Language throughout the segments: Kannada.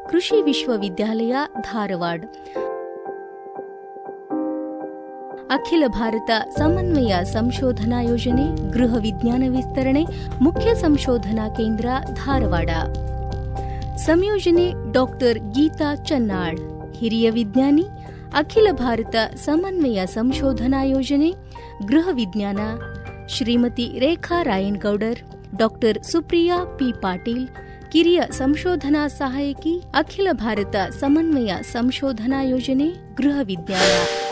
ಕೃಷಿ ವಿಶ್ವವಿದ್ಯಾಲಯ ಧಾರವಾಡ ಅಖಿಲ ಭಾರತ ಸಮನ್ವಯ ಸಂಶೋಧನಾ ಯೋಜನೆ ಗೃಹ ವಿಜ್ಞಾನ ವಿಸ್ತರಣೆ ಮುಖ್ಯ ಸಂಶೋಧನಾ ಕೇಂದ್ರ ಧಾರವಾಡ ಸಂಯೋಜನೆ ಡಾಕ್ಟರ್ ಗೀತಾ ಚನ್ನಾಳ್ ಹಿರಿಯ ವಿಜ್ಞಾನಿ ಅಖಿಲ ಭಾರತ ಸಮನ್ವಯ ಸಂಶೋಧನಾ ಯೋಜನೆ ಗೃಹ ವಿಜ್ಞಾನ ಶ್ರೀಮತಿ ರೇಖಾ ರಾಯನ್ಗೌಡರ್ ಡಾಕ್ಟರ್ ಸುಪ್ರಿಯಾ ಪಿ ಪಾಟೀಲ್ ಕಿರಿಯ ಸಂಶೋಧನಾ ಸಹಾಯಕಿ ಅಖಿಲ ಭಾರತ ಸಮನ್ವಯ ಸಂಶೋಧನಾ ಯೋಜನೆ ಗೃಹ ವಿಜ್ಞಾನ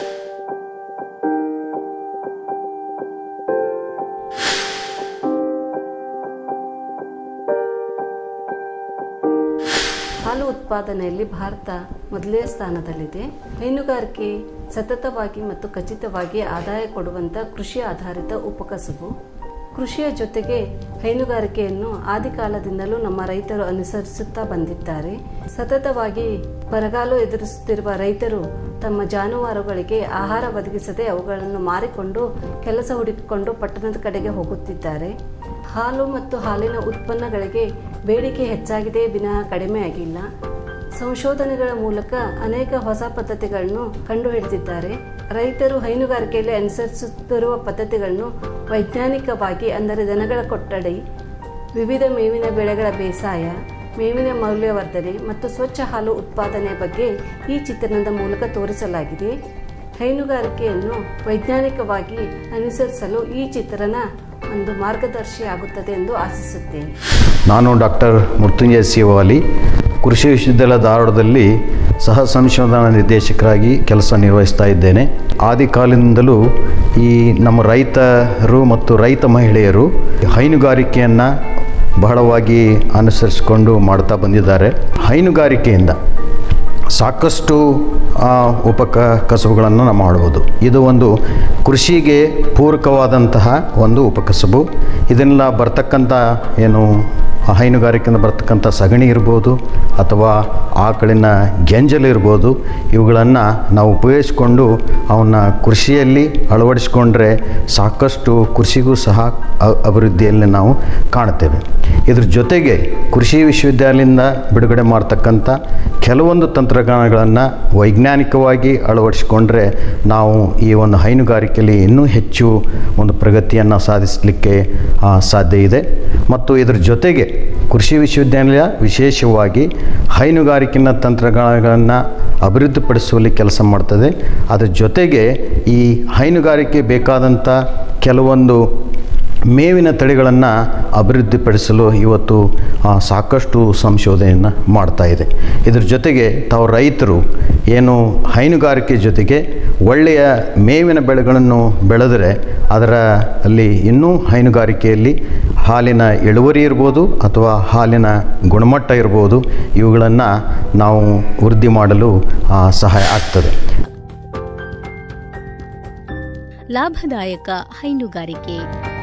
ಹಾಲು ಉತ್ಪಾದನೆಯಲ್ಲಿ ಭಾರತ ಮೊದಲನೇ ಸ್ಥಾನದಲ್ಲಿದೆ ಹೈನುಗಾರಿಕೆ ಸತತವಾಗಿ ಮತ್ತು ಖಚಿತವಾಗಿ ಆದಾಯ ಕೊಡುವಂತ ಕೃಷಿ ಆಧಾರಿತ ಉಪಕಸುಬು ಕೃಷಿಯ ಜೊತೆಗೆ ಹೈನುಗಾರಿಕೆಯನ್ನು ಆದಿಕಾಲದಿಂದಲೂ ನಮ್ಮ ರೈತರು ಅನುಸರಿಸುತ್ತಾ ಬಂದಿದ್ದಾರೆ ಸತತವಾಗಿ ಬರಗಾಲು ಎದುರಿಸುತ್ತಿರುವ ರೈತರು ತಮ್ಮ ಜಾನುವಾರುಗಳಿಗೆ ಆಹಾರ ಒದಗಿಸದೆ ಅವುಗಳನ್ನು ಮಾರಿಕೊಂಡು ಕೆಲಸ ಹುಡುಕಿಕೊಂಡು ಪಟ್ಟಣದ ಕಡೆಗೆ ಹೋಗುತ್ತಿದ್ದಾರೆ ಹಾಲು ಮತ್ತು ಹಾಲಿನ ಉತ್ಪನ್ನಗಳಿಗೆ ಬೇಡಿಕೆ ಹೆಚ್ಚಾಗಿದೆ ವಿನಃ ಕಡಿಮೆ ಆಗಿಲ್ಲ ಸಂಶೋಧನೆಗಳ ಮೂಲಕ ಅನೇಕ ಹೊಸ ಪದ್ಧತಿಗಳನ್ನು ಕಂಡುಹಿಡಿದಿದ್ದಾರೆ ರೈತರು ಹೈನುಗಾರಿಕೆಯಲ್ಲಿ ಅನುಸರಿಸುತ್ತಿರುವ ಪದ್ಧತಿಗಳನ್ನು ವೈಜ್ಞಾನಿಕವಾಗಿ ಅಂದರೆ ದನಗಳ ಕೊಠಡಿ ವಿವಿಧ ಮೇವಿನ ಬೆಳೆಗಳ ಬೇಸಾಯ ಮೇವಿನ ಮೌಲ್ಯವರ್ಧನೆ ಮತ್ತು ಸ್ವಚ್ಛ ಹಾಲು ಉತ್ಪಾದನೆ ಬಗ್ಗೆ ಈ ಚಿತ್ರಣದ ಮೂಲಕ ತೋರಿಸಲಾಗಿದೆ ಹೈನುಗಾರಿಕೆಯನ್ನು ವೈಜ್ಞಾನಿಕವಾಗಿ ಅನುಸರಿಸಲು ಈ ಚಿತ್ರಣ ಒಂದು ಮಾರ್ಗದರ್ಶಿ ಆಗುತ್ತದೆ ಎಂದು ಆಶಿಸುತ್ತೇನೆ ನಾನು ಡಾಕ್ಟರ್ ಮೃತ್ಯುಂಜಯ ಸಿವಾಲಿ ಕೃಷಿ ವಿಶ್ವವಿದ್ಯಾಲಯ ಧಾರವಾಡದಲ್ಲಿ ಸಹ ಸಂಶೋಧನಾ ನಿರ್ದೇಶಕರಾಗಿ ಕೆಲಸ ನಿರ್ವಹಿಸ್ತಾ ಇದ್ದೇನೆ ಆದಿ ಕಾಲದಿಂದಲೂ ಈ ನಮ್ಮ ರೈತರು ಮತ್ತು ರೈತ ಮಹಿಳೆಯರು ಹೈನುಗಾರಿಕೆಯನ್ನು ಬಹಳವಾಗಿ ಅನುಸರಿಸಿಕೊಂಡು ಮಾಡ್ತಾ ಬಂದಿದ್ದಾರೆ ಹೈನುಗಾರಿಕೆಯಿಂದ ಸಾಕಷ್ಟು ಆ, ಉಪಕ ಕಸಬುಗಳನ್ನು ನಾವು ಮಾಡ್ಬೋದು ಇದು ಒಂದು ಕೃಷಿಗೆ ಪೂರಕವಾದಂತಹ ಒಂದು ಉಪಕಸಬು ಇದನ್ನೆಲ್ಲ ಬರ್ತಕ್ಕಂಥ ಏನು ಹೈನುಗಾರಿಕೆಯಿಂದ ಬರ್ತಕ್ಕಂಥ ಸಗಣಿ ಇರ್ಬೋದು ಅಥವಾ ಆಕಳಿನ ಗೆಂಜಲು ಇರ್ಬೋದು ಇವುಗಳನ್ನು ನಾವು ಉಪಯೋಗಿಸ್ಕೊಂಡು ಅವನ್ನ ಕೃಷಿಯಲ್ಲಿ ಅಳವಡಿಸ್ಕೊಂಡ್ರೆ ಸಾಕಷ್ಟು ಕೃಷಿಗೂ ಸಹ ಅ- ಅಭಿವೃದ್ಧಿಯಲ್ಲಿ ನಾವು ಕಾಣ್ತೇವೆ ಇದ್ರ ಜೊತೆಗೆ ಕೃಷಿ ವಿಶ್ವವಿದ್ಯಾಲಯದಿಂದ ಬಿಡುಗಡೆ ಮಾಡ್ತಕ್ಕಂಥ ಕೆಲವೊಂದು ತಂತ್ರಜ್ಞಾನಗಳನ್ನು ವೈಜ್ಞಾನಿಕವಾಗಿ ಅಳವಡಿಸಿಕೊಂಡ್ರೆ ನಾವು ಈ ಒಂದು ಹೈನುಗಾರಿಕೆಯಲ್ಲಿ ಇನ್ನೂ ಹೆಚ್ಚು ಒಂದು ಪ್ರಗತಿಯನ್ನು ಸಾಧಿಸಲಿಕ್ಕೆ ಆ, ಸಾಧ್ಯ ಇದೆ ಮತ್ತು ಇದರ ಜೊತೆಗೆ ಕೃಷಿ ವಿಶ್ವವಿದ್ಯಾನಿಲಯ ವಿಶೇಷವಾಗಿ ಹೈನುಗಾರಿಕೆನ ತಂತ್ರಜ್ಞಾನಗಳನ್ನು ಅಭಿವೃದ್ಧಿಪಡಿಸುವಲ್ಲಿ ಕೆಲಸ ಮಾಡ್ತದೆ ಅದರ ಜೊತೆಗೆ ಈ ಹೈನುಗಾರಿಕೆ ಬೇಕಾದಂಥ ಕೆಲವೊಂದು ಮೇವಿನ ತಳಿಗಳನ್ನು ಅಭಿವೃದ್ಧಿಪಡಿಸಲು ಇವತ್ತು ಆ, ಸಾಕಷ್ಟು ಸಂಶೋಧನೆಯನ್ನು ಮಾಡ್ತಾ ಇದೆ ಇದ್ರ ಜೊತೆಗೆ ತಾವು ರೈತರು ಏನು ಹೈನುಗಾರಿಕೆ ಜೊತೆಗೆ ಒಳ್ಳೆಯ ಮೇವಿನ ಬೆಳೆಗಳನ್ನು ಬೆಳೆದರೆ ಅದರ ಅಲ್ಲಿ ಇನ್ನೂ ಹೈನುಗಾರಿಕೆಯಲ್ಲಿ ಹಾಲಿನ ಇಳುವರಿ ಇರ್ಬೋದು ಅಥವಾ ಹಾಲಿನ ಗುಣಮಟ್ಟ ಇರ್ಬೋದು ಇವುಗಳನ್ನು ನಾವು ವೃದ್ಧಿ ಮಾಡಲು ಆ, ಸಹಾಯ ಆಗ್ತದೆ ಲಾಭದಾಯಕ ಹೈನುಗಾರಿಕೆ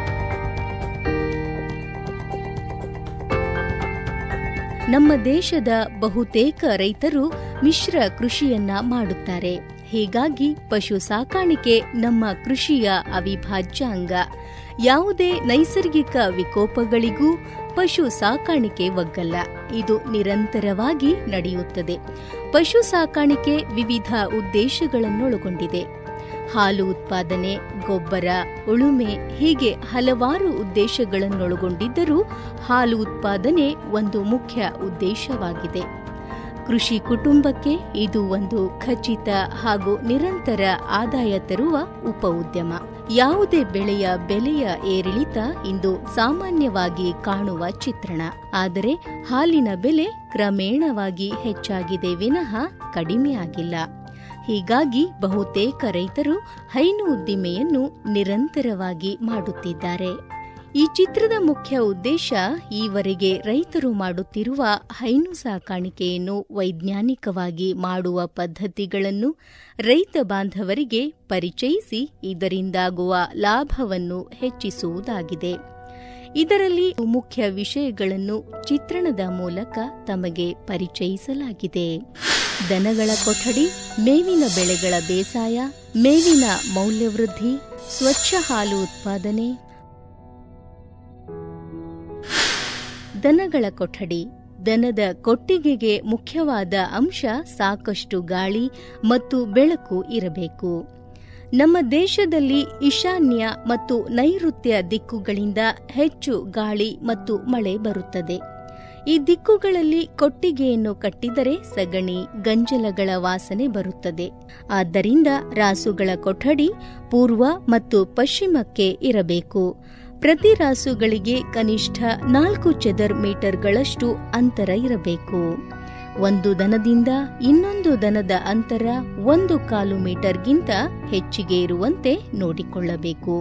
ನಮ್ಮ ದೇಶದ ಬಹುತೇಕ ರೈತರು ಮಿಶ್ರ ಕೃಷಿಯನ್ನ ಮಾಡುತ್ತಾರೆ ಹೀಗಾಗಿ ಪಶು ಸಾಕಾಣಿಕೆ ನಮ್ಮ ಕೃಷಿಯ ಅವಿಭಾಜ್ಯ ಅಂಗ ಯಾವುದೇ ನೈಸರ್ಗಿಕ ವಿಕೋಪಗಳಿಗೂ ಪಶು ಸಾಕಾಣಿಕೆ ಒಗ್ಗಲ್ಲ ಇದು ನಿರಂತರವಾಗಿ ನಡೆಯುತ್ತದೆ ಪಶು ಸಾಕಾಣಿಕೆ ವಿವಿಧ ಉದ್ದೇಶಗಳನ್ನೊಳಗೊಂಡಿದೆ ಹಾಲು ಉತ್ಪಾದನೆ ಗೊಬ್ಬರ ಉಳುಮೆ ಹೀಗೆ ಹಲವಾರು ಉದ್ದೇಶಗಳನ್ನೊಳಗೊಂಡಿದ್ದರೂ ಹಾಲು ಉತ್ಪಾದನೆ ಒಂದು ಮುಖ್ಯ ಉದ್ದೇಶವಾಗಿದೆ ಕೃಷಿ ಕುಟುಂಬಕ್ಕೆ ಇದು ಒಂದು ಖಚಿತ ಹಾಗೂ ನಿರಂತರ ಆದಾಯ ತರುವ ಉಪ ಉದ್ಯಮ ಯಾವುದೇ ಬೆಳೆಯ ಬೆಲೆಯ ಏರಿಳಿತ ಇಂದು ಸಾಮಾನ್ಯವಾಗಿ ಕಾಣುವ ಚಿತ್ರಣ ಆದರೆ ಹಾಲಿನ ಬೆಲೆ ಕ್ರಮೇಣವಾಗಿ ಹೆಚ್ಚಾಗಿದೆ ವಿನಃ ಕಡಿಮೆಯಾಗಿಲ್ಲ ಹೀಗಾಗಿ ಬಹುತೇಕ ರೈತರು ಹೈನು ಉದ್ದಿಮೆಯನ್ನು ನಿರಂತರವಾಗಿ ಮಾಡುತ್ತಿದ್ದಾರೆ ಈ ಚಿತ್ರದ ಮುಖ್ಯ ಉದ್ದೇಶ ಈವರೆಗೆ ರೈತರು ಮಾಡುತ್ತಿರುವ ಹೈನು ಸಾಕಾಣಿಕೆಯನ್ನು ವೈಜ್ಞಾನಿಕವಾಗಿ ಮಾಡುವ ಪದ್ಧತಿಗಳನ್ನು ರೈತ ಬಾಂಧವರಿಗೆ ಪರಿಚಯಿಸಿ ಇದರಿಂದಾಗುವ ಲಾಭವನ್ನು ಹೆಚ್ಚಿಸುವುದಾಗಿದೆ ಇದರಲ್ಲಿ ಮುಖ್ಯ ವಿಷಯಗಳನ್ನು ಚಿತ್ರಣದ ಮೂಲಕ ತಮಗೆ ಪರಿಚಯಿಸಲಾಗಿದೆ ದನಗಳ ಕೊಠಡಿ ಮೇವಿನ ಬೆಳೆಗಳ ಬೇಸಾಯ ಮೇವಿನ ಮೌಲ್ಯವೃದ್ಧಿ ಸ್ವಚ್ಛ ಹಾಲು ಉತ್ಪಾದನೆ ದನಗಳ ಕೊಠಡಿ ದನದ ಕೊಟ್ಟಿಗೆಗೆ ಮುಖ್ಯವಾದ ಅಂಶ ಸಾಕಷ್ಟು ಗಾಳಿ ಮತ್ತು ಬೆಳಕು ಇರಬೇಕು ನಮ್ಮ ದೇಶದಲ್ಲಿ ಈಶಾನ್ಯ ಮತ್ತು ನೈಋತ್ಯ ದಿಕ್ಕುಗಳಿಂದ ಹೆಚ್ಚು ಗಾಳಿ ಮತ್ತು ಮಳೆ ಬರುತ್ತದೆ ಈ ದಿಕ್ಕುಗಳಲ್ಲಿ ಕೊಟ್ಟಿಗೆಯನ್ನು ಕಟ್ಟಿದರೆ ಸಗಣಿ ಗಂಜಲಗಳ ವಾಸನೆ ಬರುತ್ತದೆ ಆದ್ದರಿಂದ ರಾಸುಗಳ ಕೊಠಡಿ ಪೂರ್ವ ಮತ್ತು ಪಶ್ಚಿಮಕ್ಕೆ ಇರಬೇಕು ಪ್ರತಿ ರಾಸುಗಳಿಗೆ ಕನಿಷ್ಠ ನಾಲ್ಕು ಚದರ್ ಮೀಟರ್ಗಳಷ್ಟು ಅಂತರ ಇರಬೇಕು ಒಂದು ದನದಿಂದ ಇನ್ನೊಂದು ದನದ ಅಂತರ ಒಂದು ಕಾಲು ಮೀಟರ್ಗಿಂತ ಹೆಚ್ಚಿಗೆ ಇರುವಂತೆ ನೋಡಿಕೊಳ್ಳಬೇಕು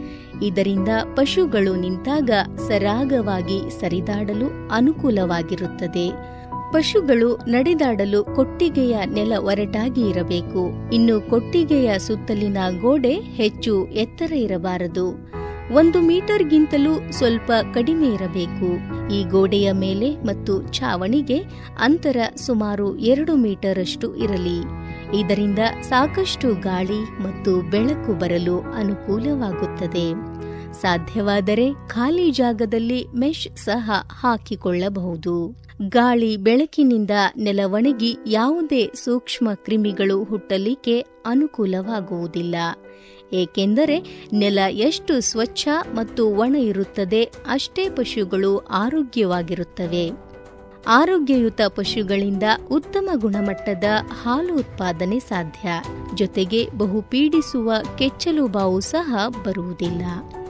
ಇದರಿಂದ ಪಶುಗಳು ನಿಂತಾಗ ಸರಾಗವಾಗಿ ಸರಿದಾಡಲು ಅನುಕೂಲವಾಗಿರುತ್ತದೆ ಪಶುಗಳು ನಡೆದಾಡಲು ಕೊಟ್ಟಿಗೆಯ ನೆಲ ಒರಟಾಗಿ ಇರಬೇಕು ಇನ್ನು ಕೊಟ್ಟಿಗೆಯ ಸುತ್ತಲಿನ ಗೋಡೆ ಹೆಚ್ಚು ಎತ್ತರ ಇರಬಾರದು ಒಂದು ಮೀಟರ್ಗಿಂತಲೂ ಸ್ವಲ್ಪ ಕಡಿಮೆ ಇರಬೇಕು ಈ ಗೋಡೆಯ ಮೇಲೆ ಮತ್ತು ಛಾವಣಿಗೆ ಅಂತರ ಸುಮಾರು ಎರಡು ಮೀಟರ್ ಅಷ್ಟು ಇರಲಿ ಇದರಿಂದ ಸಾಕಷ್ಟು ಗಾಳಿ ಮತ್ತು ಬೆಳಕು ಬರಲು ಅನುಕೂಲವಾಗುತ್ತದೆ ಸಾಧ್ಯವಾದರೆ ಖಾಲಿ ಜಾಗದಲ್ಲಿ ಮೆಶ್ ಸಹ ಹಾಕಿಕೊಳ್ಳಬಹುದು ಗಾಳಿ ಬೆಳಕಿನಿಂದ ನೆಲವಣಗಿ ಯಾವುದೇ ಸೂಕ್ಷ್ಮ ಕ್ರಿಮಿಗಳು ಹುಟ್ಟಲಿಕ್ಕೆ ಅನುಕೂಲವಾಗುವುದಿಲ್ಲ ಏಕೆಂದರೆ ನೆಲ ಎಷ್ಟು ಸ್ವಚ್ಛ ಮತ್ತು ಒಣ ಇರುತ್ತದೆ ಅಷ್ಟೇ ಪಶುಗಳು ಆರೋಗ್ಯವಾಗಿರುತ್ತವೆ ಆರೋಗ್ಯಯುತ ಪಶುಗಳಿಂದ ಉತ್ತಮ ಗುಣಮಟ್ಟದ ಹಾಲು ಉತ್ಪಾದನೆ ಸಾಧ್ಯ ಜೊತೆಗೆ ಬಹು ಪೀಡಿಸುವ ಕೆಚ್ಚಲು ಬಾವು ಸಹ ಬರುವುದಿಲ್ಲ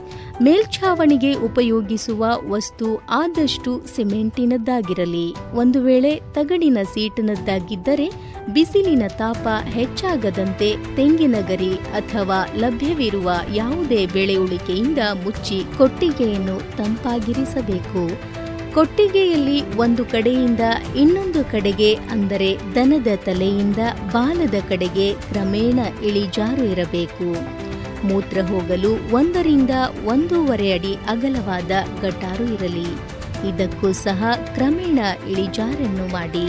ಮೇಲ್ಛಾವಣಿಗೆ ಉಪಯೋಗಿಸುವ ವಸ್ತು ಆದಷ್ಟು ಸಿಮೆಂಟಿನದ್ದಾಗಿರಲಿ ಒಂದು ವೇಳೆ ತಗಡಿನ ಸೀಟಿನದ್ದಾಗಿದ್ದರೆ ಬಿಸಿಲಿನ ತಾಪ ಹೆಚ್ಚಾಗದಂತೆ ತೆಂಗಿನ ಗರಿ ಅಥವಾ ಲಭ್ಯವಿರುವ ಯಾವುದೇ ಬೆಳೆ ಉಳಿಕೆಯಿಂದ ಮುಚ್ಚಿ ಕೊಟ್ಟಿಗೆಯನ್ನು ತಂಪಾಗಿರಿಸಬೇಕು ಕೊಟ್ಟಿಗೆಯಲ್ಲಿ ಒಂದು ಕಡೆಯಿಂದ ಇನ್ನೊಂದು ಕಡೆಗೆ ಅಂದರೆ ದನದ ತಲೆಯಿಂದ ಬಾಲದ ಕಡೆಗೆ ಕ್ರಮೇಣ ಇಳಿಜಾರು ಇರಬೇಕು ಮೂತ್ರ ಹೋಗಲು ಒಂದರಿಂದ ಒಂದೂವರೆ ಅಡಿ ಅಗಲವಾದ ಗಟಾರು ಇರಲಿ ಇದಕ್ಕೂ ಸಹ ಕ್ರಮೇಣ ಇಳಿಜಾರನ್ನು ಮಾಡಿ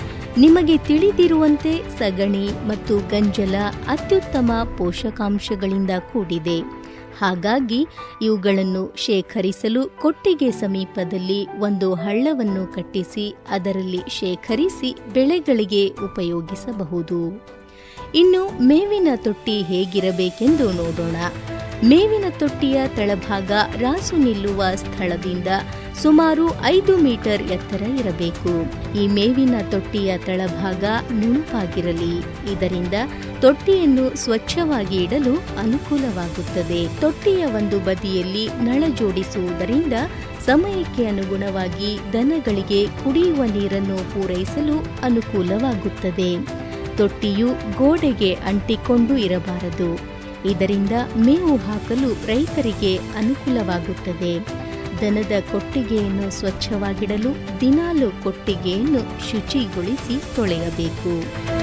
ನಿಮಗೆ ತಿಳಿದಿರುವಂತೆ ಸಗಣಿ ಮತ್ತು ಗಂಜಲ ಅತ್ಯುತ್ತಮ ಪೋಷಕಾಂಶಗಳಿಂದ ಕೂಡಿದೆ ಹಾಗಾಗಿ ಇವುಗಳನ್ನು ಶೇಖರಿಸಲು ಕೊಟ್ಟಿಗೆ ಸಮೀಪದಲ್ಲಿ ಒಂದು ಹಳ್ಳವನ್ನು ಕಟ್ಟಿಸಿ ಅದರಲ್ಲಿ ಶೇಖರಿಸಿ ಬೆಳೆಗಳಿಗೆ ಉಪಯೋಗಿಸಬಹುದು ಇನ್ನು ಮೇವಿನ ತೊಟ್ಟಿ ಹೇಗಿರಬೇಕೆಂದು ನೋಡೋಣ ಮೇವಿನ ತೊಟ್ಟಿಯ ತಳಭಾಗ ರಾಸು ನಿಲ್ಲುವ ಸ್ಥಳದಿಂದ ಸುಮಾರು ಐದು ಮೀಟರ್ ಎತ್ತರ ಇರಬೇಕು ಈ ಮೇವಿನ ತೊಟ್ಟಿಯ ತಳಭಾಗ ನುಣುಪಾಗಿರಲಿ ಇದರಿಂದ ತೊಟ್ಟಿಯನ್ನು ಸ್ವಚ್ಛವಾಗಿ ಇಡಲು ಅನುಕೂಲವಾಗುತ್ತದೆ ತೊಟ್ಟಿಯ ಒಂದು ಬದಿಯಲ್ಲಿ ನಳ ಜೋಡಿಸುವುದರಿಂದ ಸಮಯಕ್ಕೆ ಅನುಗುಣವಾಗಿ ದನಗಳಿಗೆ ಕುಡಿಯುವ ನೀರನ್ನು ಪೂರೈಸಲು ಅನುಕೂಲವಾಗುತ್ತದೆ ತೊಟ್ಟಿಯು ಗೋಡೆಗೆ ಅಂಟಿಕೊಂಡು ಇರಬಾರದು ಇದರಿಂದ ಮೇವು ಹಾಕಲು ರೈತರಿಗೆ ಅನುಕೂಲವಾಗುತ್ತದೆ ದನದ ಕೊಟ್ಟಿಗೆಯನ್ನು ಸ್ವಚ್ಛವಾಗಿಡಲು ದಿನಾಲು ಕೊಟ್ಟಿಗೆಯನ್ನು ಶುಚಿಗೊಳಿಸಿ ತೊಳೆಯಬೇಕು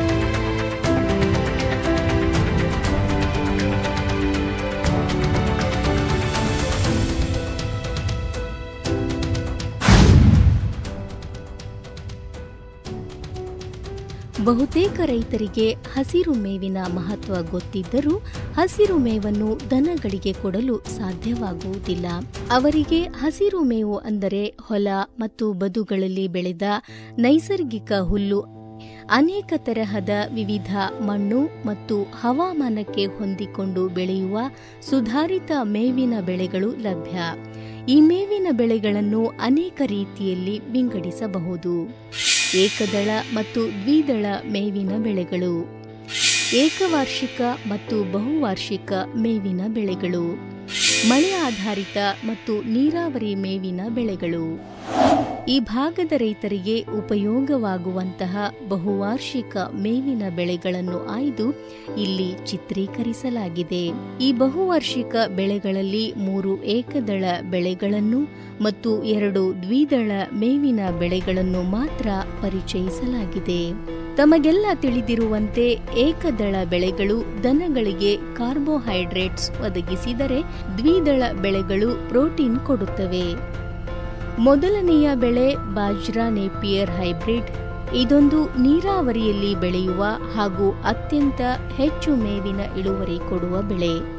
ಬಹುತೇಕ ರೈತರಿಗೆ ಹಸಿರು ಮೇವಿನ ಮಹತ್ವ ಗೊತ್ತಿದ್ದರೂ ಹಸಿರು ಮೇವನ್ನು ದನಗಳಿಗೆ ಕೊಡಲು ಸಾಧ್ಯವಾಗುವುದಿಲ್ಲ ಅವರಿಗೆ ಹಸಿರು ಮೇವು ಅಂದರೆ ಹೊಲ ಮತ್ತು ಬದುಗಳಲ್ಲಿ ಬೆಳೆದ ನೈಸರ್ಗಿಕ ಹುಲ್ಲು ಅನೇಕ ತರಹದ ವಿವಿಧ ಮಣ್ಣು ಮತ್ತು ಹವಾಮಾನಕ್ಕೆ ಹೊಂದಿಕೊಂಡು ಬೆಳೆಯುವ ಸುಧಾರಿತ ಮೇವಿನ ಬೆಳೆಗಳು ಲಭ್ಯ ಈ ಮೇವಿನ ಬೆಳೆಗಳನ್ನು ಅನೇಕ ರೀತಿಯಲ್ಲಿ ವಿಂಗಡಿಸಬಹುದು ಏಕದಳ ಮತ್ತು ದ್ವಿದಳ ಮೇವಿನ ಬೆಳೆಗಳು ಏಕವಾರ್ಷಿಕ ಮತ್ತು ಬಹುವಾರ್ಷಿಕ ಮೇವಿನ ಬೆಳೆಗಳು ಮಳೆ ಆಧಾರಿತ ಮತ್ತು ನೀರಾವರಿ ಮೇವಿನ ಬೆಳೆಗಳು ಈ ಭಾಗದ ರೈತರಿಗೆ ಉಪಯೋಗವಾಗುವಂತಹ ಬಹುವಾರ್ಷಿಕ ಮೇವಿನ ಬೆಳೆಗಳನ್ನು ಆಯ್ದು ಇಲ್ಲಿ ಚಿತ್ರೀಕರಿಸಲಾಗಿದೆ ಈ ಬಹುವಾರ್ಷಿಕ ಬೆಳೆಗಳಲ್ಲಿ ಮೂರು ಏಕದಳ ಬೆಳೆಗಳನ್ನು ಮತ್ತು ಎರಡು ದ್ವಿದಳ ಮೇವಿನ ಬೆಳೆಗಳನ್ನು ಮಾತ್ರ ಪರಿಚಯಿಸಲಾಗಿದೆ ತಮಗೆಲ್ಲ ತಿಳಿದಿರುವಂತೆ ಏಕದಳ ಬೆಳೆಗಳು ದನಗಳಿಗೆ ಕಾರ್ಬೋಹೈಡ್ರೇಟ್ಸ್ ಒದಗಿಸಿದರೆ ದ್ವಿದಳ ಬೆಳೆಗಳು ಪ್ರೋಟೀನ್ ಕೊಡುತ್ತವೆ ಮೊದಲನೆಯ ಬೆಳೆ ಬಾಜ್ರಾ ನೇಪಿಯರ್ ಹೈಬ್ರಿಡ್ ಇದೊಂದು ನೀರಾವರಿಯಲ್ಲಿ ಬೆಳೆಯುವ ಹಾಗೂ ಅತ್ಯಂತ ಹೆಚ್ಚು ಮೇವಿನ ಇಳುವರಿ ಕೊಡುವ ಬೆಳೆ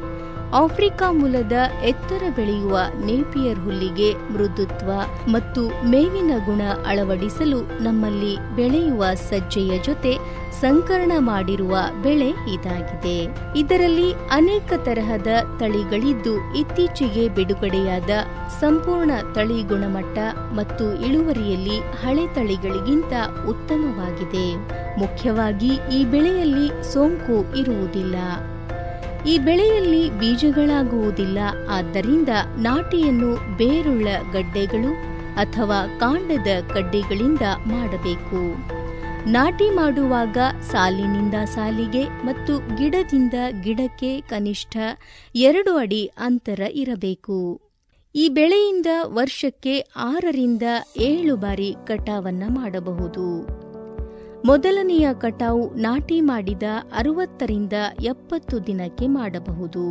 ಆಫ್ರಿಕಾ ಮೂಲದ ಎತ್ತರ ಬೆಳೆಯುವ ನೇಪಿಯರ್ ಹುಲ್ಲಿಗೆ ಮೃದುತ್ವ ಮತ್ತು ಮೇವಿನ ಗುಣ ಅಳವಡಿಸಲು ನಮ್ಮಲ್ಲಿ ಬೆಳೆಯುವ ಸಜ್ಜೆಯ ಜೊತೆ ಸಂಕರಣ ಮಾಡಿರುವ ಬೆಳೆ ಇದಾಗಿದೆ ಇದರಲ್ಲಿ ಅನೇಕ ತರಹದ ತಳಿಗಳಿದ್ದು ಇತ್ತೀಚೆಗೆ ಬಿಡುಗಡೆಯಾದ ಸಂಪೂರ್ಣ ತಳಿ ಗುಣಮಟ್ಟ ಮತ್ತು ಇಳುವರಿಯಲ್ಲಿ ಹಳೆ ತಳಿಗಳಿಗಿಂತ ಉತ್ತಮವಾಗಿದೆ ಮುಖ್ಯವಾಗಿ ಈ ಬೆಳೆಯಲ್ಲಿ ಸೋಂಕು ಇರುವುದಿಲ್ಲ ಈ ಬೆಳೆಯಲ್ಲಿ ಬೀಜಗಳಾಗುವುದಿಲ್ಲ ಆದ್ದರಿಂದ ನಾಟಿಯನ್ನು ಬೇರುಳ್ಳ ಗಡ್ಡೆಗಳು ಅಥವಾ ಕಾಂಡದ ಕಡ್ಡಿಗಳಿಂದ ಮಾಡಬೇಕು ನಾಟಿ ಮಾಡುವಾಗ ಸಾಲಿನಿಂದ ಸಾಲಿಗೆ ಮತ್ತು ಗಿಡದಿಂದ ಗಿಡಕ್ಕೆ ಕನಿಷ್ಠ ಎರಡು ಅಡಿ ಅಂತರ ಇರಬೇಕು ಈ ಬೆಳೆಯಿಂದ ವರ್ಷಕ್ಕೆ ಆರರಿಂದ ಏಳು ಬಾರಿ ಕಟಾವನ್ನ ಮಾಡಬಹುದು ಮೊದಲನೆಯ ಕಟಾವು ನಾಟಿ ಮಾಡಿದ ಅರವತ್ತರಿಂದ ಎಪ್ಪತ್ತು ದಿನಕ್ಕೆ ಮಾಡಬಹುದು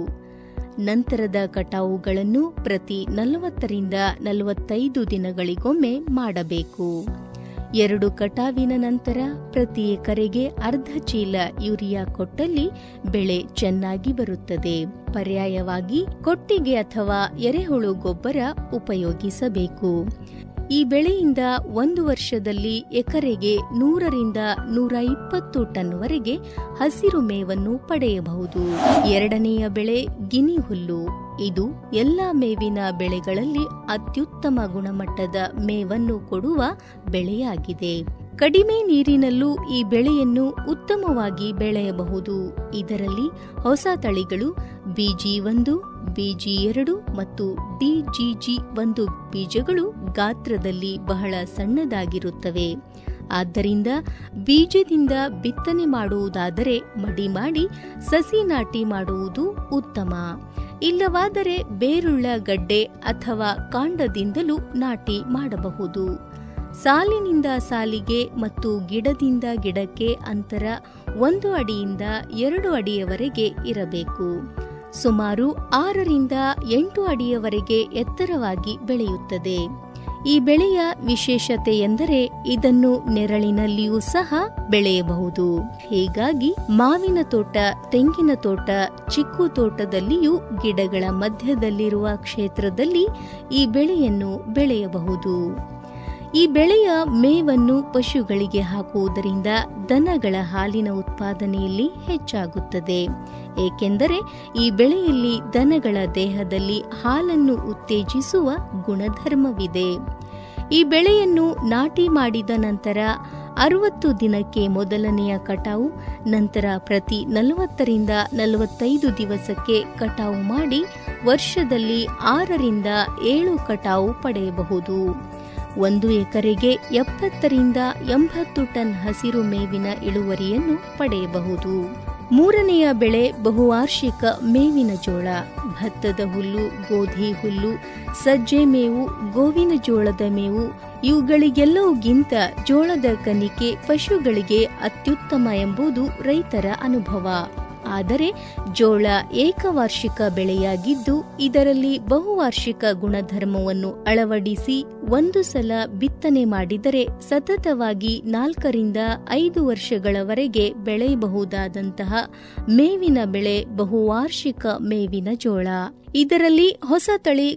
ನಂತರದ ಕಟಾವುಗಳನ್ನು ಪ್ರತಿ ನಲವತ್ತರಿಂದ ನಲವತ್ತೈದು ದಿನಗಳಿಗೊಮ್ಮೆ ಮಾಡಬೇಕು ಎರಡು ಕಟಾವಿನ ನಂತರ ಪ್ರತಿ ಎಕರೆಗೆ ಅರ್ಧ ಚೀಲ ಯೂರಿಯಾ ಕೊಟ್ಟಲ್ಲಿ ಬೆಳೆ ಚೆನ್ನಾಗಿ ಬರುತ್ತದೆ ಪರ್ಯಾಯವಾಗಿ ಕೊಟ್ಟಿಗೆ ಅಥವಾ ಎರೆಹುಳು ಗೊಬ್ಬರ ಉಪಯೋಗಿಸಬೇಕು ಈ ಬೆಳೆಯಿಂದ ಒಂದು ವರ್ಷದಲ್ಲಿ ಎಕರೆಗೆ ನೂರರಿಂದ ನೂರ ಇಪ್ಪತ್ತು ಟನ್ವರೆಗೆ ಹಸಿರು ಮೇವನ್ನು ಪಡೆಯಬಹುದು ಎರಡನೆಯ ಬೆಳೆ ಗಿನಿ ಹುಲ್ಲು ಇದು ಎಲ್ಲ ಮೇವಿನ ಬೆಳೆಗಳಲ್ಲಿ ಅತ್ಯುತ್ತಮ ಗುಣಮಟ್ಟದ ಮೇವನ್ನು ಕೊಡುವ ಬೆಳೆಯಾಗಿದೆ ಕಡಿಮೆ ನೀರಿನಲ್ಲೂ ಈ ಬೆಳೆಯನ್ನು ಉತ್ತಮವಾಗಿ ಬೆಳೆಯಬಹುದು ಇದರಲ್ಲಿ ಹೊಸ ತಳಿಗಳು ಬಿಜಿ ಒಂದು ಬಿಜಿ ಎರಡು ಮತ್ತು ಡಿಜಿಜಿ ಒಂದು ಬೀಜಗಳು ಗಾತ್ರದಲ್ಲಿ ಬಹಳ ಸಣ್ಣದಾಗಿರುತ್ತವೆ ಆದ್ದರಿಂದ ಬೀಜದಿಂದ ಬಿತ್ತನೆ ಮಾಡುವುದಾದರೆ ಮಡಿ ಮಾಡಿ ಸಸಿ ನಾಟಿ ಮಾಡುವುದು ಉತ್ತಮ ಇಲ್ಲವಾದರೆ ಬೇರುಳ್ಳ ಗಡ್ಡೆ ಅಥವಾ ಕಾಂಡದಿಂದಲೂ ನಾಟಿ ಮಾಡಬಹುದು ಸಾಲಿನಿಂದ ಸಾಲಿಗೆ ಮತ್ತು ಗಿಡದಿಂದ ಗಿಡಕ್ಕೆ ಅಂತರ ಒಂದು ಅಡಿಯಿಂದ ಎರಡು ಅಡಿಯವರೆಗೆ ಇರಬೇಕು ಸುಮಾರು ಆರರಿಂದ ಎಂಟು ಅಡಿಯವರೆಗೆ ಎತ್ತರವಾಗಿ ಬೆಳೆಯುತ್ತದೆ ಈ ಬೆಳೆಯ ವಿಶೇಷತೆ ಎಂದರೆ ಇದನ್ನು ನೆರಳಿನಲ್ಲಿಯೂ ಸಹ ಬೆಳೆಯಬಹುದು ಹೀಗಾಗಿ ಮಾವಿನ ತೋಟ ತೆಂಗಿನ ತೋಟ ಚಿಕ್ಕು ತೋಟದಲ್ಲಿಯೂ ಗಿಡಗಳ ಮಧ್ಯದಲ್ಲಿರುವ ಕ್ಷೇತ್ರದಲ್ಲಿ ಈ ಬೆಳೆಯನ್ನು ಬೆಳೆಯಬಹುದು ಈ ಬೆಳೆಯ ಮೇವನ್ನು ಪಶುಗಳಿಗೆ ಹಾಕುವುದರಿಂದ ದನಗಳ ಹಾಲಿನ ಉತ್ಪಾದನೆಯಲ್ಲಿ ಹೆಚ್ಚಾಗುತ್ತದೆ ಏಕೆಂದರೆ ಈ ಬೆಳೆಯಲ್ಲಿ ದನಗಳ ದೇಹದಲ್ಲಿ ಹಾಲನ್ನು ಉತ್ತೇಜಿಸುವ ಗುಣಧರ್ಮವಿದೆ ಈ ಬೆಳೆಯನ್ನು ನಾಟಿ ಮಾಡಿದ ನಂತರ ಅರವತ್ತು ದಿನಕ್ಕೆ ಮೊದಲನೆಯ ಕಟಾವು ನಂತರ ಪ್ರತಿ ನಲವತ್ತರಿಂದ ನಲವತ್ತೈದು ದಿವಸಕ್ಕೆ ಕಟಾವು ಮಾಡಿ ವರ್ಷದಲ್ಲಿ ಆರರಿಂದ ಏಳು ಕಟಾವು ಪಡೆಯಬಹುದು ಒಂದು ಎಕರೆಗೆ ಎಪ್ಪತ್ತರಿಂದ ಎಂಬತ್ತು ಟನ್ ಹಸಿರು ಮೇವಿನ ಇಳುವರಿಯನ್ನು ಪಡೆಯಬಹುದು ಮೂರನೆಯ ಬೆಳೆ ಬಹುವಾರ್ಷಿಕ ಮೇವಿನ ಜೋಳ ಭತ್ತದ ಹುಲ್ಲು ಗೋಧಿ ಹುಲ್ಲು ಸಜ್ಜೆ ಮೇವು ಗೋವಿನ ಜೋಳದ ಮೇವು ಇವುಗಳಿಗೆಲ್ಲವುಗಿಂತ ಜೋಳದ ಕನಿಕೆ ಪಶುಗಳಿಗೆ ಅತ್ಯುತ್ತಮ ಎಂಬುದು ರೈತರ ಅನುಭವ ಆದರೆ ಜೋಳ ಏಕವಾರ್ಷಿಕ ಬೆಳೆಯಾಗಿದ್ದು ಇದರಲ್ಲಿ ಬಹುವಾರ್ಷಿಕ ಗುಣಧರ್ಮವನ್ನು ಅಳವಡಿಸಿ ಒಂದು ಸಲ ಬಿತ್ತನೆ ಮಾಡಿದರೆ ಸತತವಾಗಿ ನಾಲ್ಕರಿಂದ ಐದು ವರ್ಷಗಳವರೆಗೆ ಬೆಳೆಯಬಹುದಾದಂತಹ ಮೇವಿನ ಬೆಳೆ ಬಹುವಾರ್ಷಿಕ ಮೇವಿನ ಜೋಳ ಇದರಲ್ಲಿ ಹೊಸ ತಳಿ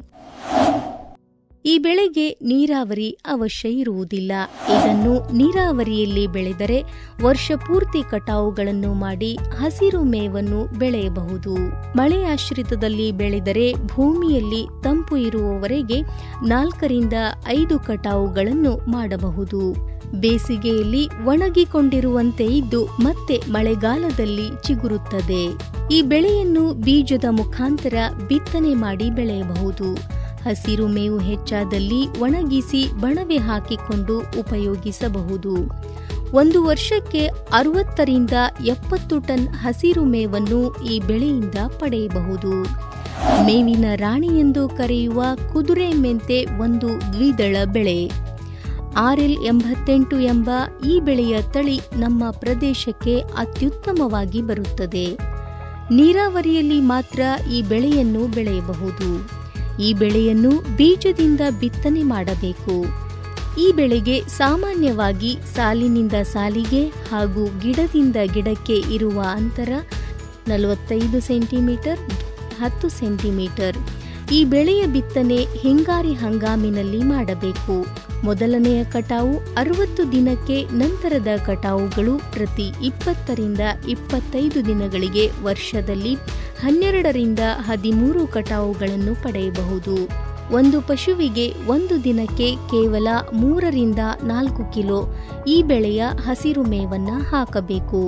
ಈ ಬೆಳೆಗೆ ನೀರಾವರಿ ಅವಶ್ಯ ಇರುವುದಿಲ್ಲ ಇದನ್ನು ನೀರಾವರಿಯಲ್ಲಿ ಬೆಳೆದರೆ ವರ್ಷ ಪೂರ್ತಿ ಕಟಾವುಗಳನ್ನು ಮಾಡಿ ಹಸಿರು ಮೇವನ್ನು ಬೆಳೆಯಬಹುದು ಮಳೆ ಆಶ್ರಿತದಲ್ಲಿ ಬೆಳೆದರೆ ಭೂಮಿಯಲ್ಲಿ ತಂಪು ಇರುವವರೆಗೆ ನಾಲ್ಕರಿಂದ ಐದು ಕಟಾವುಗಳನ್ನು ಮಾಡಬಹುದು ಬೇಸಿಗೆಯಲ್ಲಿ ಒಣಗಿಕೊಂಡಿರುವಂತೆ ಇದ್ದು ಮತ್ತೆ ಮಳೆಗಾಲದಲ್ಲಿ ಚಿಗುರುತ್ತದೆ ಈ ಬೆಳೆಯನ್ನು ಬೀಜದ ಮುಖಾಂತರ ಬಿತ್ತನೆ ಮಾಡಿ ಬೆಳೆಯಬಹುದು ಹಸಿರು ಮೇವು ಹೆಚ್ಚಾದಲ್ಲಿ ಒಣಗಿಸಿ ಬಣವೆ ಹಾಕಿಕೊಂಡು ಉಪಯೋಗಿಸಬಹುದು ಒಂದು ವರ್ಷಕ್ಕೆ ಅರವತ್ತರಿಂದ ಎಪ್ಪತ್ತು ಟನ್ ಹಸಿರು ಮೇವನ್ನು ಈ ಬೆಳೆಯಿಂದ ಪಡೆಯಬಹುದು ಮೇವಿನ ರಾಣಿ ಎಂದು ಕರೆಯುವ ಕುದುರೆ ಮೆಂತೆ ಒಂದು ದ್ವಿದಳ ಬೆಳೆ ಆರ್ಎಲ್ ಎಂಬತ್ತೆಂಟು ಎಂಬ ಈ ಬೆಳೆಯ ತಳಿ ನಮ್ಮ ಪ್ರದೇಶಕ್ಕೆ ಅತ್ಯುತ್ತಮವಾಗಿ ಬರುತ್ತದೆ ನೀರಾವರಿಯಲ್ಲಿ ಮಾತ್ರ ಈ ಬೆಳೆಯನ್ನು ಬೆಳೆಯಬಹುದು ಈ ಬೆಳೆಯನ್ನು ಬೀಜದಿಂದ ಬಿತ್ತನೆ ಮಾಡಬೇಕು ಈ ಬೆಳೆಗೆ ಸಾಮಾನ್ಯವಾಗಿ ಸಾಲಿನಿಂದ ಸಾಲಿಗೆ ಹಾಗೂ ಗಿಡದಿಂದ ಗಿಡಕ್ಕೆ ಇರುವ ಅಂತರ ನಲವತ್ತೈದು ಸೆಂಟಿಮೀಟರ್ ಹತ್ತು ಸೆಂಟಿಮೀಟರ್ ಈ ಬೆಳೆಯ ಬಿತ್ತನೆ ಹಿಂಗಾರಿ ಹಂಗಾಮಿನಲ್ಲಿ ಮಾಡಬೇಕು ಮೊದಲನೆಯ ಕಟಾವು ಅರವತ್ತು ದಿನಕ್ಕೆ ನಂತರದ ಕಟಾವುಗಳು ಪ್ರತಿ ಇಪ್ಪತ್ತರಿಂದ ಇಪ್ಪತ್ತೈದು ದಿನಗಳಿಗೆ ವರ್ಷದಲ್ಲಿ ಹನ್ನೆರಡರಿಂದ ಹದಿಮೂರು ಕಟಾವುಗಳನ್ನು ಪಡೆಯಬಹುದು ಒಂದು ಪಶುವಿಗೆ ಒಂದು ದಿನಕ್ಕೆ ಕೇವಲ ಮೂರರಿಂದ ನಾಲ್ಕು ಕಿಲೋ ಈ ಬೆಳೆಯ ಹಸಿರು ಮೇವನ್ನ ಹಾಕಬೇಕು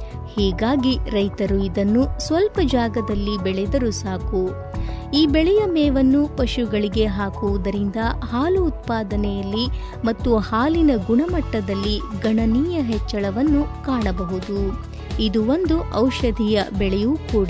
ಹೀಗಾಗಿ ರೈತರು ಇದನ್ನು ಸ್ವಲ್ಪ ಜಾಗದಲ್ಲಿ ಬೆಳೆದರೂ ಸಾಕು ಈ ಬೆಳೆಯ ಮೇವನ್ನು ಪಶುಗಳಿಗೆ ಹಾಕುವುದರಿಂದ ಹಾಲು ಉತ್ಪಾದನೆಯಲ್ಲಿ ಮತ್ತು ಹಾಲಿನ ಗುಣಮಟ್ಟದಲ್ಲಿ ಗಣನೀಯ ಹೆಚ್ಚಳವನ್ನು ಕಾಣಬಹುದು ಇದು ಒಂದು ಔಷಧೀಯ ಬೆಳೆಯೂ ಕೂಡ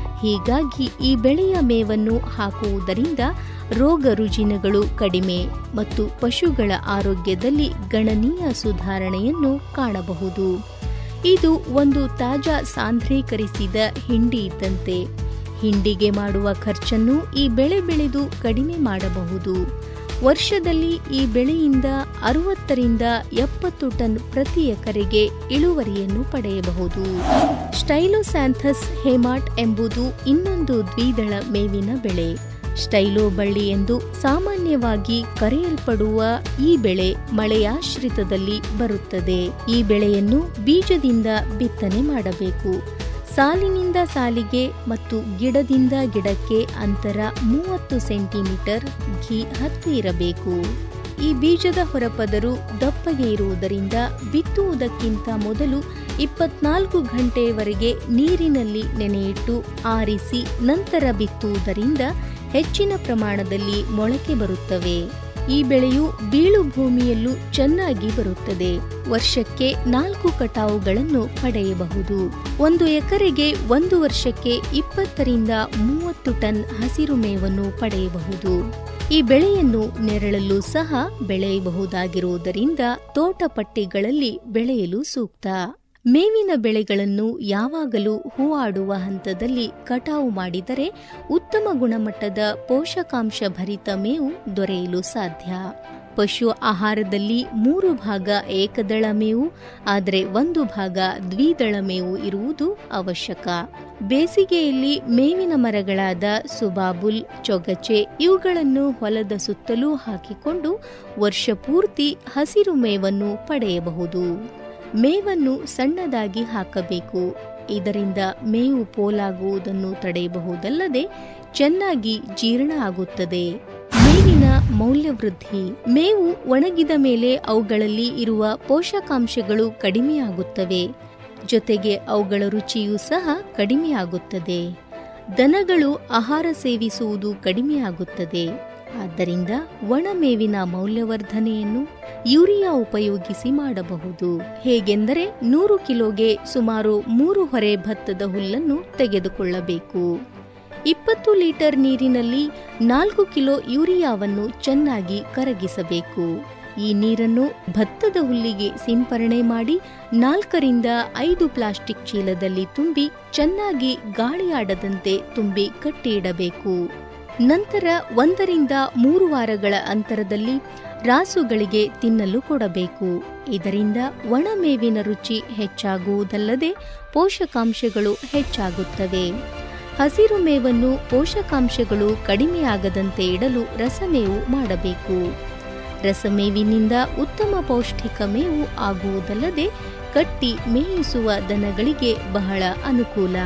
ಹೀಗಾಗಿ ಈ ಬೆಳೆಯ ಮೇವನ್ನು ಹಾಕುವುದರಿಂದ ರೋಗ ರುಜಿನಗಳು ಕಡಿಮೆ ಮತ್ತು ಪಶುಗಳ ಆರೋಗ್ಯದಲ್ಲಿ ಗಣನೀಯ ಸುಧಾರಣೆಯನ್ನು ಕಾಣಬಹುದು ಇದು ಒಂದು ತಾಜಾ ಸಾಂದ್ರೀಕರಿಸಿದ ಹಿಂಡಿ ಇದ್ದಂತೆ ಹಿಂಡಿಗೆ ಮಾಡುವ ಖರ್ಚನ್ನು ಈ ಬೆಳೆ ಬೆಳೆದು ಕಡಿಮೆ ಮಾಡಬಹುದು ವರ್ಷದಲ್ಲಿ ಈ ಬೆಳೆಯಿಂದ ಅರವತ್ತರಿಂದ ಎಪ್ಪತ್ತು ಟನ್ ಪ್ರತಿ ಎಕರೆಗೆ ಇಳುವರಿಯನ್ನು ಪಡೆಯಬಹುದು ಸ್ಟೈಲೋಸ್ಯಾಂಥಸ್ ಹೇಮಾಟ್ ಎಂಬುದು ಇನ್ನೊಂದು ದ್ವಿದಳ ಮೇವಿನ ಬೆಳೆ ಸ್ಟೈಲೋ ಬಳ್ಳಿ ಎಂದು ಸಾಮಾನ್ಯವಾಗಿ ಕರೆಯಲ್ಪಡುವ ಈ ಬೆಳೆ ಮಳೆಯಾಶ್ರಿತದಲ್ಲಿ ಬರುತ್ತದೆ ಈ ಬೆಳೆಯನ್ನು ಬೀಜದಿಂದ ಬಿತ್ತನೆ ಮಾಡಬೇಕು ಸಾಲಿನಿಂದ ಸಾಲಿಗೆ ಮತ್ತು ಗಿಡದಿಂದ ಗಿಡಕ್ಕೆ ಅಂತರ ಮೂವತ್ತು ಸೆಂಟಿಮೀಟರ್ ಘಿ ಹತ್ತು ಇರಬೇಕು ಈ ಬೀಜದ ಹೊರಪದರು ದಪ್ಪಗೆ ಇರುವುದರಿಂದ ಬಿತ್ತುವುದಕ್ಕಿಂತ ಮೊದಲು ಇಪ್ಪತ್ನಾಲ್ಕು ಗಂಟೆಯವರೆಗೆ ನೀರಿನಲ್ಲಿ ನೆನೆಯಿಟ್ಟು ಆರಿಸಿ ನಂತರ ಬಿತ್ತುವುದರಿಂದ ಹೆಚ್ಚಿನ ಪ್ರಮಾಣದಲ್ಲಿ ಮೊಳಕೆ ಬರುತ್ತವೆ ಈ ಬೆಳೆಯು ಬೀಳು ಭೂಮಿಯಲ್ಲೂ ಚೆನ್ನಾಗಿ ಬರುತ್ತದೆ ವರ್ಷಕ್ಕೆ ನಾಲ್ಕು ಕಟಾವುಗಳನ್ನು ಪಡೆಯಬಹುದು ಒಂದು ಎಕರೆಗೆ ಒಂದು ವರ್ಷಕ್ಕೆ ಇಪ್ಪತ್ತರಿಂದ ಮೂವತ್ತು ಟನ್ ಹಸಿರು ಮೇವನ್ನು ಪಡೆಯಬಹುದು ಈ ಬೆಳೆಯನ್ನು ನೆರಳಲ್ಲೂ ಸಹ ಬೆಳೆಯಬಹುದಾಗಿರುವುದರಿಂದ ತೋಟಪಟ್ಟಿಗಳಲ್ಲಿ ಬೆಳೆಯಲು ಸೂಕ್ತ ಮೇವಿನ ಬೆಳೆಗಳನ್ನು ಯಾವಾಗಲೂ ಹೂವಾಡುವ ಹಂತದಲ್ಲಿ ಕಟಾವು ಮಾಡಿದರೆ ಉತ್ತಮ ಗುಣಮಟ್ಟದ ಪೋಷಕಾಂಶ ಭರಿತ ಮೇವು ದೊರೆಯಲು ಸಾಧ್ಯ ಪಶು ಆಹಾರದಲ್ಲಿ ಮೂರು ಭಾಗ ಏಕದಳ ಮೇವು ಆದರೆ ಒಂದು ಭಾಗ ದ್ವಿದಳ ಮೇವು ಇರುವುದು ಅವಶ್ಯಕ ಬೇಸಿಗೆಯಲ್ಲಿ ಮೇವಿನ ಮರಗಳಾದ ಸುಬಾಬುಲ್ ಚೊಗಚೆ ಇವುಗಳನ್ನು ಹೊಲದ ಸುತ್ತಲೂ ಹಾಕಿಕೊಂಡು ವರ್ಷ ಪೂರ್ತಿ ಹಸಿರು ಮೇವನ್ನು ಪಡೆಯಬಹುದು ಮೇವನ್ನು ಸಣ್ಣದಾಗಿ ಹಾಕಬೇಕು ಇದರಿಂದ ಮೇವು ಪೋಲಾಗುವುದನ್ನು ತಡೆಯಬಹುದಲ್ಲದೆ ಚೆನ್ನಾಗಿ ಜೀರ್ಣ ಆಗುತ್ತದೆ ಮೇವಿನ ಮೌಲ್ಯವೃದ್ಧಿ ಮೇವು ಒಣಗಿದ ಮೇಲೆ ಅವುಗಳಲ್ಲಿ ಇರುವ ಪೋಷಕಾಂಶಗಳು ಕಡಿಮೆಯಾಗುತ್ತವೆ ಜೊತೆಗೆ ಅವುಗಳ ರುಚಿಯೂ ಸಹ ಕಡಿಮೆಯಾಗುತ್ತದೆ ದನಗಳು ಆಹಾರ ಸೇವಿಸುವುದು ಕಡಿಮೆಯಾಗುತ್ತದೆ ಆದ್ದರಿಂದ ಒಣಮೇವಿನ ಮೌಲ್ಯವರ್ಧನೆಯನ್ನು ಯೂರಿಯಾ ಉಪಯೋಗಿಸಿ ಮಾಡಬಹುದು ಹೇಗೆಂದರೆ ನೂರು ಕಿಲೋಗೆ ಸುಮಾರು ಮೂರು ಹೊರೆ ಭತ್ತದ ಹುಲ್ಲನ್ನು ತೆಗೆದುಕೊಳ್ಳಬೇಕು ಇಪ್ಪತ್ತು ಲೀಟರ್ ನೀರಿನಲ್ಲಿ ನಾಲ್ಕು ಕಿಲೋ ಯೂರಿಯಾವನ್ನು ಚೆನ್ನಾಗಿ ಕರಗಿಸಬೇಕು ಈ ನೀರನ್ನು ಭತ್ತದ ಹುಲ್ಲಿಗೆ ಸಿಂಪರಣೆ ಮಾಡಿ ನಾಲ್ಕರಿಂದ ಐದು ಪ್ಲಾಸ್ಟಿಕ್ ಚೀಲದಲ್ಲಿ ತುಂಬಿ ಚೆನ್ನಾಗಿ ಗಾಳಿಯಾಡದಂತೆ ತುಂಬಿ ಕಟ್ಟಿಯಿಡಬೇಕು ನಂತರ ಒಂದರಿಂದ ಮೂರು ವಾರಗಳ ಅಂತರದಲ್ಲಿ ರಾಸುಗಳಿಗೆ ತಿನ್ನಲು ಕೊಡಬೇಕು ಇದರಿಂದ ಒಣಮೇವಿನ ರುಚಿ ಹೆಚ್ಚಾಗುವುದಲ್ಲದೆ ಪೋಷಕಾಂಶಗಳು ಹೆಚ್ಚಾಗುತ್ತವೆ ಹಸಿರು ಮೇವನ್ನು ಪೋಷಕಾಂಶಗಳು ಕಡಿಮೆಯಾಗದಂತೆ ಇಡಲು ರಸಮೇವು ಮಾಡಬೇಕು ರಸಮೇವಿನಿಂದ ಉತ್ತಮ ಪೌಷ್ಟಿಕ ಮೇವು ಆಗುವುದಲ್ಲದೆ ಕಟ್ಟಿ ಮೇಯಿಸುವ ದನಗಳಿಗೆ ಬಹಳ ಅನುಕೂಲ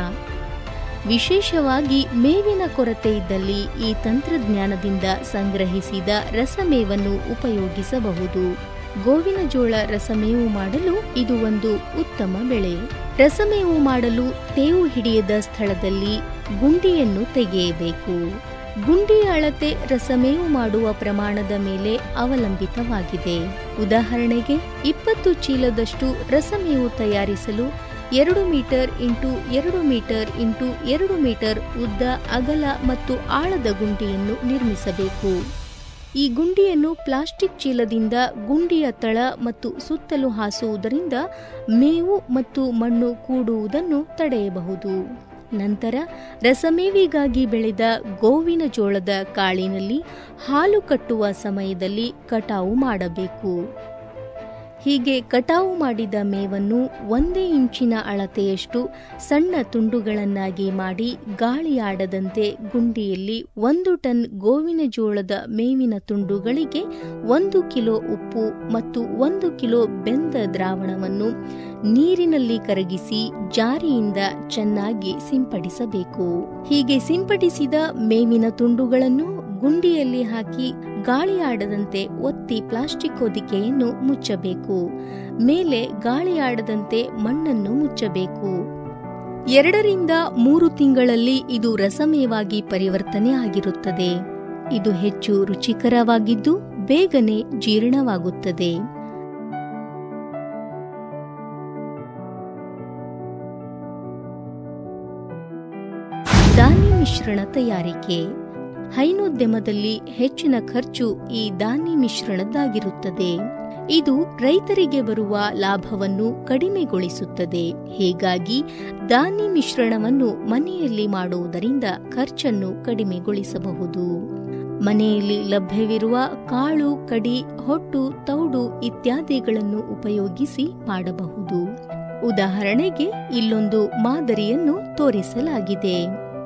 ವಿಶೇಷವಾಗಿ ಮೇವಿನ ಕೊರತೆ ಇದ್ದಲ್ಲಿ ಈ ತಂತ್ರಜ್ಞಾನದಿಂದ ಸಂಗ್ರಹಿಸಿದ ರಸಮೇವನ್ನು ಉಪಯೋಗಿಸಬಹುದು ಗೋವಿನ ಜೋಳ ರಸಮೇವು ಮಾಡಲು ಇದು ಒಂದು ಉತ್ತಮ ಬೆಳೆ ರಸಮೇವು ಮಾಡಲು ತೇವು ಹಿಡಿಯದ ಸ್ಥಳದಲ್ಲಿ ಗುಂಡಿಯನ್ನು ತೆಗೆಯಬೇಕು ಗುಂಡಿಯ ಅಳತೆ ರಸಮೇವು ಮಾಡುವ ಪ್ರಮಾಣದ ಮೇಲೆ ಅವಲಂಬಿತವಾಗಿದೆ ಉದಾಹರಣೆಗೆ ಇಪ್ಪತ್ತು ಚೀಲದಷ್ಟು ರಸಮೇವು ತಯಾರಿಸಲು ಎರಡು ಮೀಟರ್ ಇಂಟು ಎರಡು ಮೀಟರ್ ಇಂಟು ಎರಡು ಮೀಟರ್ ಉದ್ದ ಅಗಲ ಮತ್ತು ಆಳದ ಗುಂಡಿಯನ್ನು ನಿರ್ಮಿಸಬೇಕು ಈ ಗುಂಡಿಯನ್ನು ಪ್ಲಾಸ್ಟಿಕ್ ಚೀಲದಿಂದ ಗುಂಡಿಯ ತಳ ಮತ್ತು ಸುತ್ತಲೂ ಹಾಸುವುದರಿಂದ ಮೇವು ಮತ್ತು ಮಣ್ಣು ಕೂಡುವುದನ್ನು ತಡೆಯಬಹುದು ನಂತರ ರಸಮೇವಿಗಾಗಿ ಬೆಳೆದ ಗೋವಿನ ಜೋಳದ ಕಾಳಿನಲ್ಲಿ ಹಾಲು ಕಟ್ಟುವ ಸಮಯದಲ್ಲಿ ಕಟಾವು ಮಾಡಬೇಕು ಹೀಗೆ ಕಟಾವು ಮಾಡಿದ ಮೇವನ್ನು ಒಂದೇ ಇಂಚಿನ ಅಳತೆಯಷ್ಟು ಸಣ್ಣ ತುಂಡುಗಳನ್ನಾಗಿ ಮಾಡಿ ಗಾಳಿಯಾಡದಂತೆ ಗುಂಡಿಯಲ್ಲಿ ಒಂದು ಟನ್ ಗೋವಿನ ಜೋಳದ ಮೇವಿನ ತುಂಡುಗಳಿಗೆ ಒಂದು ಕಿಲೋ ಉಪ್ಪು ಮತ್ತು ಒಂದು ಕಿಲೋ ಬೆಂದ ದ್ರಾವಣವನ್ನು ನೀರಿನಲ್ಲಿ ಕರಗಿಸಿ ಜಾರಿಯಿಂದ ಚೆನ್ನಾಗಿ ಸಿಂಪಡಿಸಬೇಕು ಹೀಗೆ ಸಿಂಪಡಿಸಿದ ಮೇವಿನ ತುಂಡುಗಳನ್ನು ಗುಂಡಿಯಲ್ಲಿ ಹಾಕಿ ಗಾಳಿಯಾಡದಂತೆ ಒತ್ತಿ ಪ್ಲಾಸ್ಟಿಕ್ ಹೊದಿಕೆಯನ್ನು ಮುಚ್ಚಬೇಕು ಮೇಲೆ ಗಾಳಿಯಾಡದಂತೆ ಮಣ್ಣನ್ನು ಮುಚ್ಚಬೇಕು ಎರಡರಿಂದ ಮೂರು ತಿಂಗಳಲ್ಲಿ ಇದು ರಸಮೇವಾಗಿ ಪರಿವರ್ತನೆ ಆಗಿರುತ್ತದೆ ಇದು ಹೆಚ್ಚು ರುಚಿಕರವಾಗಿದ್ದು ಬೇಗನೆ ಜೀರ್ಣವಾಗುತ್ತದೆ ಧಾನ್ಯ ಮಿಶ್ರಣ ತಯಾರಿಕೆ ಹೈನೋದ್ಯಮದಲ್ಲಿ ಹೆಚ್ಚಿನ ಖರ್ಚು ಈ ಧಾನ್ಯ ಮಿಶ್ರಣದ್ದಾಗಿರುತ್ತದೆ ಇದು ರೈತರಿಗೆ ಬರುವ ಲಾಭವನ್ನು ಕಡಿಮೆಗೊಳಿಸುತ್ತದೆ ಹೀಗಾಗಿ ಧಾನ್ಯ ಮಿಶ್ರಣವನ್ನು ಮನೆಯಲ್ಲಿ ಮಾಡುವುದರಿಂದ ಖರ್ಚನ್ನು ಕಡಿಮೆಗೊಳಿಸಬಹುದು ಮನೆಯಲ್ಲಿ ಲಭ್ಯವಿರುವ ಕಾಳು ಕಡಿ ಹೊಟ್ಟು ತೌಡು ಇತ್ಯಾದಿಗಳನ್ನು ಉಪಯೋಗಿಸಿ ಮಾಡಬಹುದು ಉದಾಹರಣೆಗೆ ಇಲ್ಲೊಂದು ಮಾದರಿಯನ್ನು ತೋರಿಸಲಾಗಿದೆ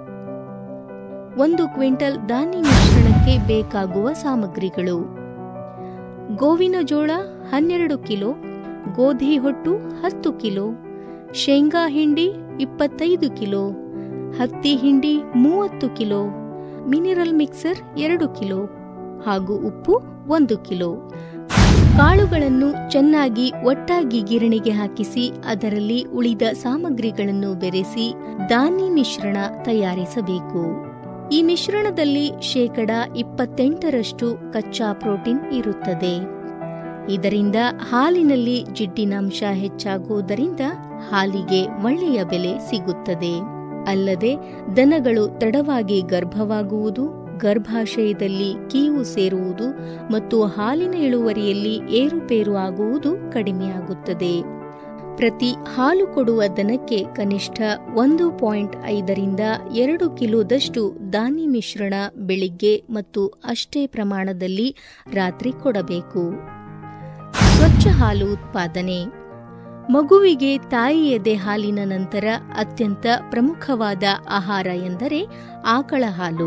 ಒಂದು ಕ್ವಿಂಟಲ್ ಧಾನ್ಯ ಮಿಶ್ರಣಕ್ಕೆ ಬೇಕಾಗುವ ಸಾಮಗ್ರಿಗಳು ಗೋವಿನ ಜೋಳ ಹನ್ನೆರಡು ಕಿಲೋ ಗೋಧಿ ಹೊಟ್ಟು ಹತ್ತು ಕಿಲೋ ಶೇಂಗಾ ಹಿಂಡಿ ಇಪ್ಪತ್ತೈದು ಕಿಲೋ ಹತ್ತಿ ಹಿಂಡಿ ಮೂವತ್ತು ಕಿಲೋ ಮಿನಿರಲ್ ಮಿಕ್ಸರ್ ಎರಡು ಕಿಲೋ ಹಾಗೂ ಉಪ್ಪು ಒಂದು ಕಿಲೋ ಕಾಳುಗಳನ್ನು ಚೆನ್ನಾಗಿ ಒಟ್ಟಾಗಿ ಗಿರಣಿಗೆ ಹಾಕಿಸಿ ಅದರಲ್ಲಿ ಉಳಿದ ಸಾಮಗ್ರಿಗಳನ್ನು ಬೆರೆಸಿ ಧಾನ್ಯ ಮಿಶ್ರಣ ತಯಾರಿಸಬೇಕು ಈ ಮಿಶ್ರಣದಲ್ಲಿ ಶೇಕಡ ಇಪ್ಪತ್ತೆಂಟರಷ್ಟು ಕಚ್ಚಾ ಪ್ರೋಟೀನ್ ಇರುತ್ತದೆ ಇದರಿಂದ ಹಾಲಿನಲ್ಲಿ ಜಿಡ್ಡಿನಾಂಶ ಹೆಚ್ಚಾಗುವುದರಿಂದ ಹಾಲಿಗೆ ಒಳ್ಳೆಯ ಬೆಲೆ ಸಿಗುತ್ತದೆ ಅಲ್ಲದೆ ದನಗಳು ತಡವಾಗಿ ಗರ್ಭವಾಗುವುದು ಗರ್ಭಾಶಯದಲ್ಲಿ ಕೀವು ಸೇರುವುದು ಮತ್ತು ಹಾಲಿನ ಇಳುವರಿಯಲ್ಲಿ ಏರುಪೇರು ಆಗುವುದು ಕಡಿಮೆಯಾಗುತ್ತದೆ ಪ್ರತಿ ಹಾಲು ಕೊಡುವ ದನಕ್ಕೆ ಕನಿಷ್ಠ ಒಂದು ಪಾಯಿಂಟ್ ಐದರಿಂದ ಎರಡು ಕಿಲೋದಷ್ಟು ಧಾನ್ಯ ಮಿಶ್ರಣ ಬೆಳಿಗ್ಗೆ ಮತ್ತು ಅಷ್ಟೇ ಪ್ರಮಾಣದಲ್ಲಿ ರಾತ್ರಿ ಕೊಡಬೇಕು ಸ್ವಚ್ಛ ಹಾಲು ಉತ್ಪಾದನೆ ಮಗುವಿಗೆ ತಾಯಿ ಎದೆ ಹಾಲಿನ ನಂತರ ಅತ್ಯಂತ ಪ್ರಮುಖವಾದ ಆಹಾರ ಎಂದರೆ ಆಕಳ ಹಾಲು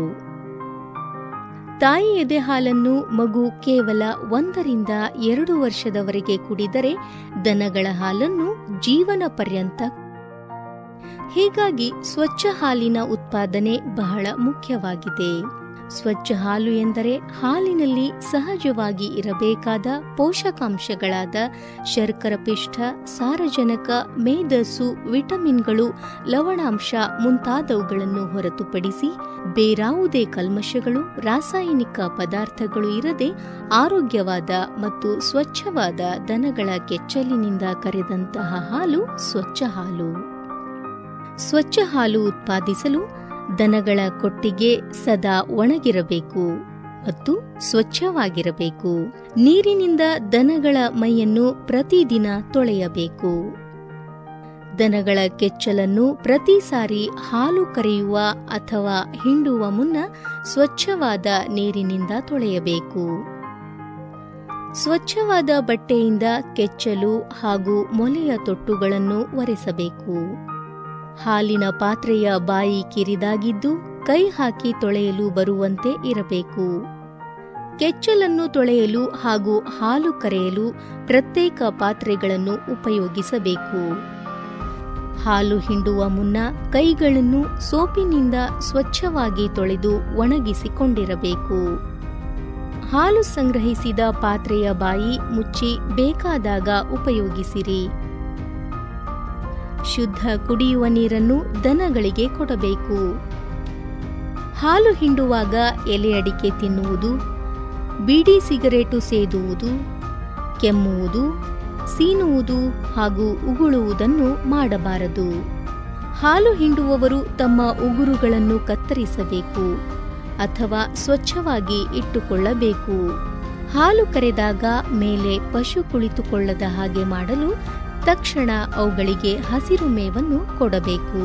ತಾಯಿ ಎದೆ ಹಾಲನ್ನು ಮಗು ಕೇವಲ ಒಂದರಿಂದ ಎರಡು ವರ್ಷದವರೆಗೆ ಕುಡಿದರೆ ದನಗಳ ಹಾಲನ್ನು ಜೀವನ ಪರ್ಯಂತ ಹೀಗಾಗಿ ಸ್ವಚ್ಛ ಹಾಲಿನ ಉತ್ಪಾದನೆ ಬಹಳ ಮುಖ್ಯವಾಗಿದೆ ಸ್ವಚ್ಛ ಹಾಲು ಎಂದರೆ ಹಾಲಿನಲ್ಲಿ ಸಹಜವಾಗಿ ಇರಬೇಕಾದ ಪೋಷಕಾಂಶಗಳಾದ ಶರ್ಕರ ಪಿಷ್ಟ ಸಾರಜನಕ ಮೇಧಸ್ಸು ವಿಟಮಿನ್ಗಳು ಲವಣಾಂಶ ಮುಂತಾದವುಗಳನ್ನು ಹೊರತುಪಡಿಸಿ ಬೇರಾವುದೇ ಕಲ್ಮಶಗಳು ರಾಸಾಯನಿಕ ಪದಾರ್ಥಗಳು ಇರದೆ ಆರೋಗ್ಯವಾದ ಮತ್ತು ಸ್ವಚ್ಛವಾದ ದನಗಳ ಕೆಚ್ಚಲಿನಿಂದ ಕರೆದಂತಹ ಹಾಲು ಸ್ವಚ್ಛ ಹಾಲು ಸ್ವಚ್ಛ ಹಾಲು ಉತ್ಪಾದಿಸಲು ದನಗಳ ಕೊಟ್ಟಿಗೆ ಸದಾ ಒಣಗಿರಬೇಕು ಮತ್ತು ಸ್ವಚ್ಛವಾಗಿರಬೇಕು ನೀರಿನಿಂದ ದನಗಳ ಮೈಯನ್ನು ಪ್ರತಿದಿನ ತೊಳೆಯಬೇಕು ದನಗಳ ಕೆಚ್ಚಲನ್ನು ಪ್ರತಿ ಸಾರಿ ಹಾಲು ಕರೆಯುವ ಅಥವಾ ಹಿಂಡುವ ಮುನ್ನ ಸ್ವಚ್ಛವಾದ ನೀರಿನಿಂದ ತೊಳೆಯಬೇಕು ಸ್ವಚ್ಛವಾದ ಬಟ್ಟೆಯಿಂದ ಕೆಚ್ಚಲು ಹಾಗೂ ಮೊಲೆಯ ತೊಟ್ಟುಗಳನ್ನು ಒರೆಸಬೇಕು ಹಾಲಿನ ಪಾತ್ರೆಯ ಬಾಯಿ ಕಿರಿದಾಗಿದ್ದು ಕೈ ಹಾಕಿ ತೊಳೆಯಲು ಬರುವಂತೆ ಇರಬೇಕು ಕೆಚ್ಚಲನ್ನು ತೊಳೆಯಲು ಹಾಗೂ ಹಾಲು ಕರೆಯಲು ಪ್ರತ್ಯೇಕ ಪಾತ್ರೆಗಳನ್ನು ಉಪಯೋಗಿಸಬೇಕು ಹಾಲು ಹಿಂಡುವ ಮುನ್ನ ಕೈಗಳನ್ನು ಸೋಪಿನಿಂದ ಸ್ವಚ್ಛವಾಗಿ ತೊಳೆದು ಒಣಗಿಸಿಕೊಂಡಿರಬೇಕು ಹಾಲು ಸಂಗ್ರಹಿಸಿದ ಪಾತ್ರೆಯ ಬಾಯಿ ಮುಚ್ಚಿ ಬೇಕಾದಾಗ ಉಪಯೋಗಿಸಿರಿ ಶುದ್ಧ ಕುಡಿಯುವ ನೀರನ್ನು ದನಗಳಿಗೆ ಕೊಡಬೇಕು ಹಾಲು ಹಿಂಡುವಾಗ ಎಲೆ ಅಡಿಕೆ ತಿನ್ನುವುದು ಬೀಡಿ ಸಿಗರೇಟು ಸೇದುವುದು ಕೆಮ್ಮುವುದು ಸೀನುವುದು ಹಾಗೂ ಉಗುಳುವುದನ್ನು ಮಾಡಬಾರದು ಹಾಲು ಹಿಂಡುವವರು ತಮ್ಮ ಉಗುರುಗಳನ್ನು ಕತ್ತರಿಸಬೇಕು ಅಥವಾ ಸ್ವಚ್ಛವಾಗಿ ಇಟ್ಟುಕೊಳ್ಳಬೇಕು ಹಾಲು ಕರೆದಾಗ ಮೇಲೆ ಪಶು ಕುಳಿತುಕೊಳ್ಳದ ಹಾಗೆ ಮಾಡಲು ತಕ್ಷಣ ಅವುಗಳಿಗೆ ಹಸಿರು ಮೇವನ್ನು ಕೊಡಬೇಕು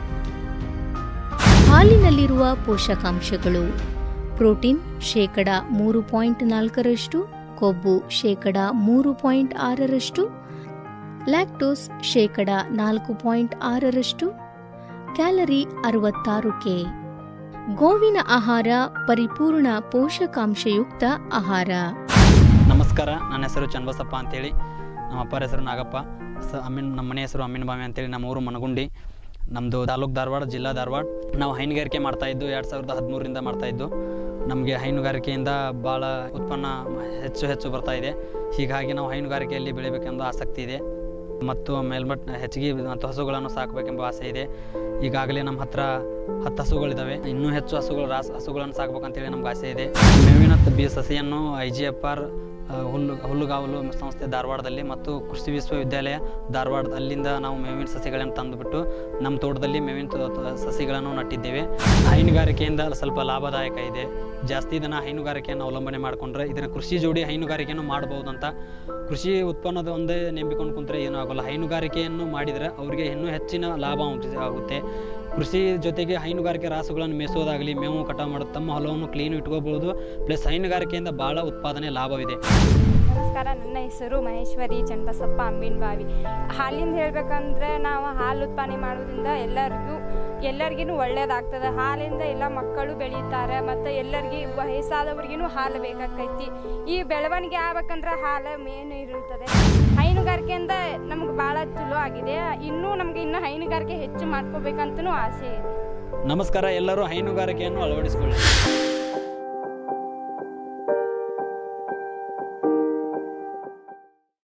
ಹಾಲಿನಲ್ಲಿರುವ ಪೋಷಕಾಂಶಗಳು ಪ್ರೋಟೀನ್ ಶೇಕಡ ಮೂರು ಪಾಯಿಂಟ್ ನಾಲ್ಕರಷ್ಟು ಕೊಬ್ಬು ಶೇಕಡ ಮೂರು ಪಾಯಿಂಟ್ ಆರರಷ್ಟು ಲ್ಯಾಕ್ಟೋಸ್ ಶೇಕಡ ನಾಲ್ಕು ಪಾಯಿಂಟ್ ಆರರಷ್ಟು ಕ್ಯಾಲರಿ ಅರವತ್ತಾರು ಕೆ ಗೋವಿನ ಆಹಾರ ಪರಿಪೂರ್ಣ ಪೋಷಕಾಂಶಯುಕ್ತ ಆಹಾರ ನಮಸ್ಕಾರ ನನ್ನ ಹೆಸರು ಚನ್ನಬಸಪ್ಪ ಅಂತೇಳಿ ನಮ್ಮ ಅಪ್ಪರ ಹೆಸರು ನಾಗಪ್ಪ ಸ ಅಮ್ಮಿನ ನಮ್ಮ ಮನೆ ಹೆಸರು ಅಮ್ಮಿನ ಬಾವಿ ಅಂತೇಳಿ ನಮ್ಮ ಊರು ಮನಗುಂಡಿ ನಮ್ಮದು ತಾಲೂಕು ಧಾರವಾಡ ಜಿಲ್ಲಾ ಧಾರವಾಡ ನಾವು ಹೈನುಗಾರಿಕೆ ಮಾಡ್ತಾಯಿದ್ದು ಎರಡು ಸಾವಿರದ ಹದಿಮೂರರಿಂದ ಮಾಡ್ತಾಯಿದ್ದು ನಮಗೆ ಹೈನುಗಾರಿಕೆಯಿಂದ ಭಾಳ ಉತ್ಪನ್ನ ಹೆಚ್ಚು ಹೆಚ್ಚು ಬರ್ತಾ ಇದೆ ಹೀಗಾಗಿ ನಾವು ಹೈನುಗಾರಿಕೆಯಲ್ಲಿ ಬೆಳಿಬೇಕೆಂಬ ಆಸಕ್ತಿ ಇದೆ ಮತ್ತು ಮೇಲ್ಮಟ್ಟ ಹೆಚ್ಚಿಗೆ ಮತ್ತು ಹಸುಗಳನ್ನು ಸಾಕಬೇಕೆಂಬ ಆಸೆ ಇದೆ ಈಗಾಗಲೇ ನಮ್ಮ ಹತ್ರ ಹತ್ತು ಹಸುಗಳಿದ್ದಾವೆ ಇನ್ನೂ ಹೆಚ್ಚು ಹಸುಗಳು ರಾಸ್ ಹಸುಗಳನ್ನು ಸಾಕ್ಬೇಕಂತೇಳಿ ನಮ್ಗೆ ಆಸೆ ಇದೆ ಮೇವಿನ ಬಿ ಸಸಿಯನ್ನು ಐ ಜಿ ಎಫ್ ಆರ್ ಹುಲ್ಲು ಹುಲ್ಲುಗಾವಲು ಸಂಸ್ಥೆ ಧಾರವಾಡದಲ್ಲಿ ಮತ್ತು ಕೃಷಿ ವಿಶ್ವವಿದ್ಯಾಲಯ ಧಾರವಾಡ ಅಲ್ಲಿಂದ ನಾವು ಮೇವಿನ ಸಸಿಗಳನ್ನು ತಂದುಬಿಟ್ಟು ನಮ್ಮ ತೋಟದಲ್ಲಿ ಮೇವಿನ ತೋ- ತೋ- ಸಸಿಗಳನ್ನು ನಟ್ಟಿದ್ದೇವೆ ಹೈನುಗಾರಿಕೆಯಿಂದ ಸ್ವಲ್ಪ ಲಾಭದಾಯಕ ಇದೆ ಜಾಸ್ತಿ ದಿನ ಹೈನುಗಾರಿಕೆಯನ್ನು ಅವಲಂಬನೆ ಮಾಡಿಕೊಂಡ್ರೆ ಇದನ್ನು ಕೃಷಿ ಜೋಡಿ ಹೈನುಗಾರಿಕೆಯನ್ನು ಮಾಡ್ಬೋದಂತ ಕೃಷಿ ಉತ್ಪನ್ನದ ಒಂದೇ ನಂಬಿಕೊಂಡು ಕುಂತ್ರೆ ಏನೂ ಆಗೋಲ್ಲ ಹೈನುಗಾರಿಕೆಯನ್ನು ಮಾಡಿದರೆ ಅವರಿಗೆ ಇನ್ನೂ ಹೆಚ್ಚಿನ ಲಾಭ ಉಂಟು- ಆಗುತ್ತೆ ಕೃಷಿ ಜೊತೆಗೆ ಹೈನುಗಾರಿಕೆ ರಾಸುಗಳನ್ನು ಮೇಯಿಸೋದಾಗಲಿ ಮೇವು ಕಟಾವು ಮಾಡೋದು ತಮ್ಮ ಹೊಲವನ್ನು ಕ್ಲೀನ್ ಇಟ್ಕೋಬಹುದು ಪ್ಲಸ್ ಹೈನುಗಾರಿಕೆಯಿಂದ ಭಾಳ ಉತ್ಪಾದನೆ ಲಾಭವಿದೆ ನಮಸ್ಕಾರ ನನ್ನ ಹೆಸರು ಮಹೇಶ್ವರಿ ಚನ್ನಬಸಪ್ಪ ಅಂಬಿನ ಬಾವಿ ಹಾಲಿಂದ ಹೇಳ್ಬೇಕಂದ್ರೆ ನಾವು ಹಾಲು ಉತ್ಪಾದನೆ ಮಾಡೋದ್ರಿಂದ ಎಲ್ಲರಿಗೂ ಎಲ್ಲರಿಗೂ ಒಳ್ಳೇದಾಗ್ತದೆ ಹಾಲಿಂದ ಎಲ್ಲ ಮಕ್ಕಳು ಬೆಳೀತಾರೆ ಮತ್ತು ಎಲ್ಲರಿಗೆ ವಯಸ್ಸಾದವ್ರಿಗೂ ಹಾಲು ಬೇಕಾಕೈತಿ ಈ ಬೆಳವಣಿಗೆ ಆಗ್ಬೇಕಂದ್ರೆ ಹಾಲು ಮೇನ್ ಇರುತ್ತದೆ ಹೈನುಗಾರಿಕೆಯಿಂದ ನಮ್ಗೆ ಭಾಳ ಚಲೋ ಆಗಿದೆ ಇನ್ನೂ ನಮ್ಗೆ ಇನ್ನೂ ಹೈನುಗಾರಿಕೆ ಹೆಚ್ಚು ಮಾಡ್ಕೋಬೇಕಂತನೂ ಆಸೆ ಇದೆ ನಮಸ್ಕಾರ ಎಲ್ಲರೂ ಹೈನುಗಾರಿಕೆಯನ್ನು ಅಳವಡಿಸಿಕೊಳ್ಳಿ